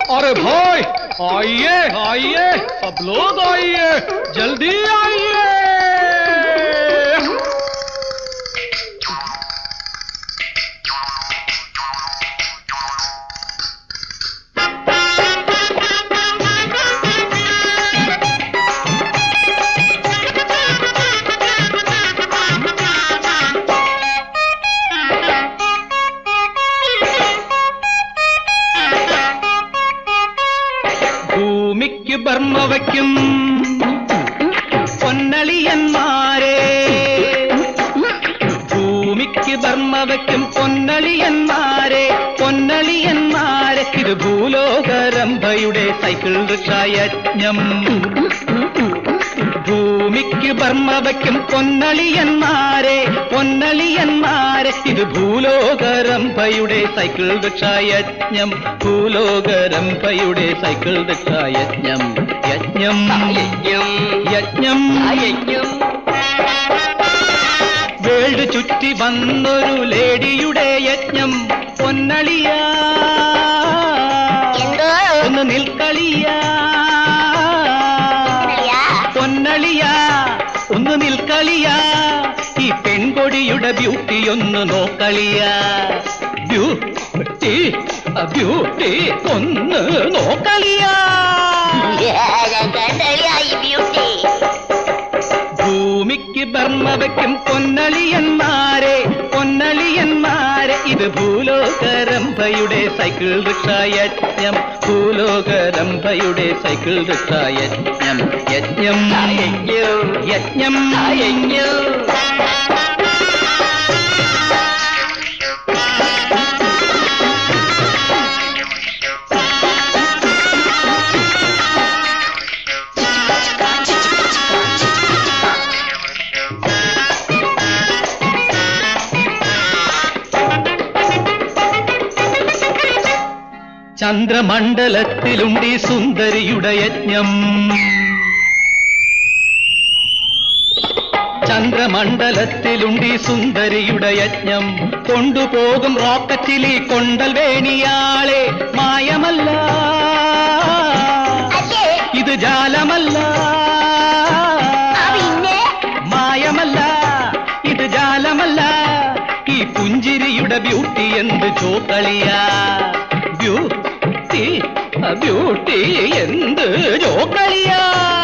अरे भाई आइए आइए सब लोग आइए जल्दी आइए ഭൂമിക്ക് ബർമ്മ വയ്ക്കും പൊന്നളിയന്മാരെ ഭൂമിക്ക് ബർമ്മ വയ്ക്കും പൊന്നളിയന്മാരെ പൊന്നളിയന്മാരെ ഇത് ഭൂലോകരംഭയുടെ സൈക്കിൾ യജ്ഞം ഭൂമിക്ക് ബർമ്മ വയ്ക്കും പൊന്നളിയന്മാരെ പൊന്നളിയന്മാരെ ഇത് ഭൂലോകരംഭയുടെ സൈക്കിൾ യജ്ഞം ഭൂലോകരംഭയുടെ സൈക്കിൾ യജ്ഞം യജ്ഞം യജ്ഞം യജ്ഞം യജ്ഞം വേൾഡ് ചുറ്റി വന്നൊരു ലേഡിയുടെ യജ്ഞം പൊന്നളിയ എന്തോ ഒന്ന് നിൽക്കളിയ അയ്യാ. പൊന്നളിയ ഒന്ന് നിൽക്കളിയ ഈ പെൺകൊടിയുടെ ബ്യൂട്ടി ഒന്ന് നോക്കളിയ ബ്യൂട്ടി ബ്യൂട്ടി ഒന്ന് നോക്കളിയ കണ്ടളിയായി ബ്യൂട്ടി ഭൂമിക്ക് ബർമ്മ വയ്ക്കും പൊന്നളിയന്മാരെ പൊന്നളിയന്മാരെ ഇത് ഭൂലോകരംഭയുടെ സൈക്കിൾ യജ്ഞം ഭൂലോകരംഭയുടെ സൈക്കിൾ യജ്ഞം യജ്ഞം യജ്ഞം യജ്ഞം ചന്ദ്രമണ്ഡലത്തിലുണ്ട് ഈ സുന്ദരിയുടെ യജ്ഞം ചന്ദ്രമണ്ഡലത്തിലുണ്ട് ഈ സുന്ദരിയുടെ യജ്ഞം കൊണ്ടുപോകും റോക്കറ്റിൽ ഈ കൊണ്ടൽ വേണിയാളെ മായമല്ല അല്ലേ ഇത് ജാലമല്ല ആ പിന്നെ മായമല്ല ഇത് ജാലമല്ല ഈ പുഞ്ചിരിയുടെ ബ്യൂട്ടി എന്ത് ചോക്കളിയാ ബ്യൂട്ടി ബ്യൂട്ടി എന്ത് ചോക്കളിയാ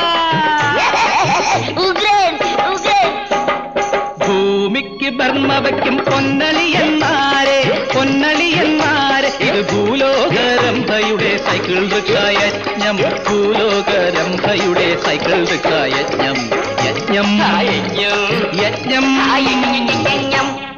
ഉഗ്രൻ ഉഗ്രൻ ഭൂമിക്ക് ബർമ്മ വയ്ക്കും പൊന്നളിയന്മാരെ പൊന്നളിയന്മാരെ ഇത് ഭൂലോകരംഭയുടെ സൈക്കിൾ യജ്ഞം ഭൂലോകരംഭയുടെ സൈക്കിൾ യജ്ഞം യജ്ഞം യജ്ഞം യജ്ഞം യജ്ഞം